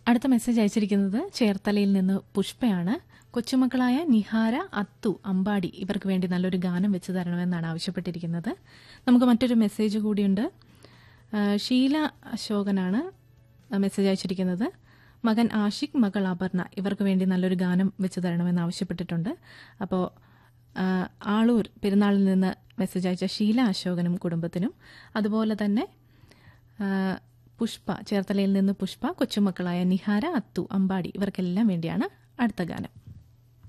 അടുത്ത മെസ്സേജ് അയച്ചിരിക്കുന്നത് ചേർത്തലയിൽ നിന്ന് പുഷ്പയാണ് കൊച്ചുമക്കളായ നിഹാര അത്തു അമ്പാടി ഇവർക്ക് വേണ്ടി നല്ലൊരു ഗാനം വെച്ച് തരണമെന്നാണ് ആവശ്യപ്പെട്ടിരിക്കുന്നത് നമുക്ക് മറ്റൊരു മെസ്സേജ് കൂടിയുണ്ട് ആ, ഷീല അശോകനാണ് മെസ്സേജ് അയച്ചിരിക്കുന്നത് മകൻ ആഷിഖ് മകൾ അപർണ ഇവർക്ക് വേണ്ടി നല്ലൊരു ഗാനം വെച്ച് തരണമെന്ന് ആവശ്യപ്പെട്ടിട്ടുണ്ട് അപ്പോൾ ആളൂർ പെരുന്നാളിൽ നിന്ന് മെസ്സേജ് അയച്ച ഷീല അശോകനും കുടുംബത്തിനും അതുപോലെ തന്നെ ആ, പുഷ്പ ചേർത്തലയിൽ നിന്ന് പുഷ്പ കൊച്ചുമക്കളായ നിഹാര അത്തു അമ്പാടി ഇവർക്കെല്ലാം വേണ്ടിയാണ് അടുത്ത ഗാനം